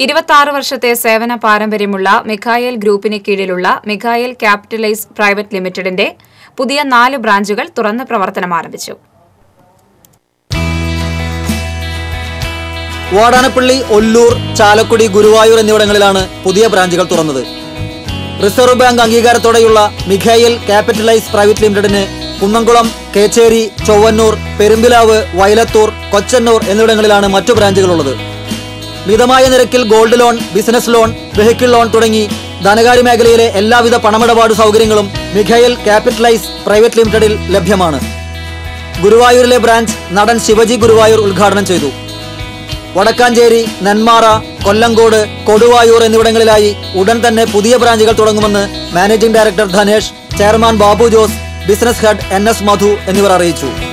ഇരുപത്തി വർഷത്തെ സേവന പാരമ്പര്യമുള്ള മിഖായൽ ഗ്രൂപ്പിന് കീഴിലുള്ള മിഖായൽ ക്യാപിറ്റലൈസ് പ്രൈവറ്റ് ലിമിറ്റഡിന്റെ പുതിയ നാല് ബ്രാഞ്ചുകൾ തുറന്ന് പ്രവർത്തനം ആരംഭിച്ചു വാടാനപ്പള്ളി ഒല്ലൂർ ചാലക്കുടി ഗുരുവായൂർ എന്നിവിടങ്ങളിലാണ് പുതിയ ബ്രാഞ്ചുകൾ തുറന്നത് റിസർവ് ബാങ്ക് അംഗീകാരത്തോടെയുള്ള മിഖായൽ ക്യാപിറ്റലൈസ് പ്രൈവറ്റ് ലിമിറ്റഡിന് കുന്നംകുളം കേച്ചേരി ചൊവ്വന്നൂർ പെരുമ്പിലാവ് വയലത്തൂർ കൊച്ചന്നൂർ എന്നിവിടങ്ങളിലാണ് മറ്റു ബ്രാഞ്ചുകളുള്ളത് മിതമായ നിരക്കിൽ gold loan business loan vehicle loan തുടങ്ങി ധനകാര്യ മേഖലയിലെ എല്ലാവിധ പണമിടപാട് സൗകര്യങ്ങളും മിഖായൽ ക്യാപിറ്റലൈസ് പ്രൈവറ്റ് ലിമിറ്റഡിൽ ലഭ്യമാണ് ഗുരുവായൂരിലെ ബ്രാഞ്ച് നടൻ ശിവജി ഗുരുവായൂർ ഉദ്ഘാടനം ചെയ്തു വടക്കാഞ്ചേരി നെന്മാറ കൊല്ലങ്കോട് കൊടുവായൂർ എന്നിവിടങ്ങളിലായി ഉടൻ തന്നെ പുതിയ ബ്രാഞ്ചുകൾ തുടങ്ങുമെന്ന് managing director Dhanesh chairman Babu Jose business head N S Madhu എന്നിവർ അറിയിച്ചു